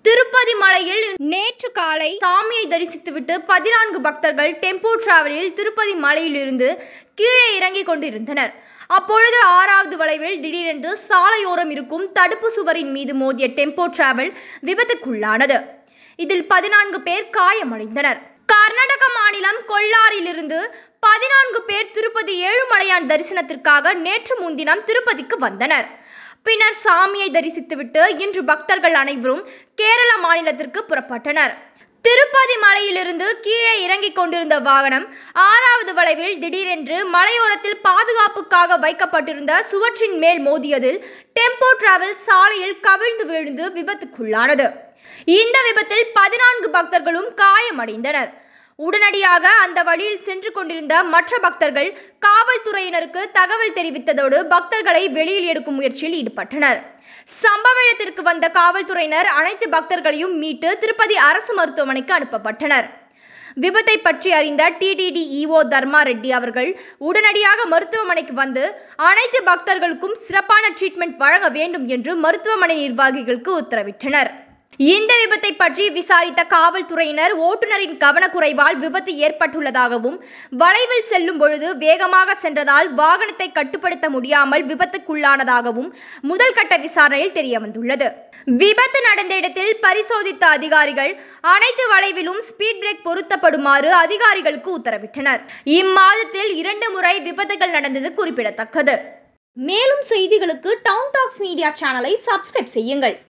திருப்பதி மலையில் நேற்று காலை சாமியை தரிசித்துவிட்டு பதினான்கு பக்தர்கள் டெம்போ டிராவலில் திருப்பதி மலையிலிருந்து கீழே இறங்கிக் கொண்டிருந்தனர் அப்பொழுது ஆறாவது வளைவில் திடீரென்று சாலையோரம் இருக்கும் தடுப்பு சுவரின் மீது மோதிய டெம்போ டிராவல் விபத்துக்குள்ளானது இதில் பதினான்கு பேர் காயமடைந்தனர் கர்நாடக மாநிலம் கொல்லாரிலிருந்து பதினான்கு பேர் திருப்பதி ஏழுமலையான் தரிசனத்திற்காக நேற்று முன்தினம் திருப்பதிக்கு வந்தனர் பின்னர் சாமியை தரிசித்துவிட்டு இன்று பக்தர்கள் அனைவரும் கேரள மாநிலத்திற்கு புறப்பட்டனர் திருப்பதி மலையிலிருந்து கீழே இறங்கிக் கொண்டிருந்த வாகனம் ஆறாவது வளைவில் திடீரென்று மலையோரத்தில் பாதுகாப்புக்காக வைக்கப்பட்டிருந்த சுவற்றின் மேல் மோதியதில் டெம்போ டிராவல் சாலையில் கவிழ்ந்து விழுந்து விபத்துக்குள்ளானது இந்த விபத்தில் பதினான்கு பக்தர்களும் காயமடைந்தனர் உடனடியாக அந்த வழியில் சென்று கொண்டிருந்த மற்ற பக்தர்கள் காவல்துறையினருக்கு தகவல் தெரிவித்ததோடு பக்தர்களை வெளியில் எடுக்கும் முயற்சியில் ஈடுபட்டனர் சம்பவ இடத்திற்கு வந்த காவல்துறையினர் அனைத்து பக்தர்களையும் மீட்டு திருப்பதி அரசு மருத்துவமனைக்கு அனுப்பப்பட்டனர் விபத்தை பற்றி அறிந்த டிடிடி இஓ தர்மா ரெட்டி அவர்கள் உடனடியாக மருத்துவமனைக்கு வந்து அனைத்து பக்தர்களுக்கும் சிறப்பான ட்ரீட்மெண்ட் வழங்க வேண்டும் என்று மருத்துவமனை நிர்வாகிகளுக்கு உத்தரவிட்டனர் இந்த விபத்தை பற்றி விசாரித்த காவல்துறையினர் ஓட்டுநரின் கவனக்குறைவால் விபத்து ஏற்பட்டுள்ளதாகவும் வளைவில் செல்லும் பொழுது வேகமாக சென்றதால் வாகனத்தை கட்டுப்படுத்த முடியாமல் விபத்துக்குள்ளானதாகவும் முதல் கட்ட விசாரணையில் தெரியவந்துள்ளது விபத்து நடந்த இடத்தில் பரிசோதித்த அதிகாரிகள் அனைத்து வளைவிலும் ஸ்பீட் பிரேக் பொருத்தப்படுமாறு அதிகாரிகளுக்கு உத்தரவிட்டனர் இம்மாதத்தில் இரண்டு முறை விபத்துகள் நடந்தது குறிப்பிடத்தக்கது மேலும் செய்திகளுக்கு டவுன் டாக்ஸ் மீடியா சேனலை சப்ஸ்கிரைப் செய்யுங்கள்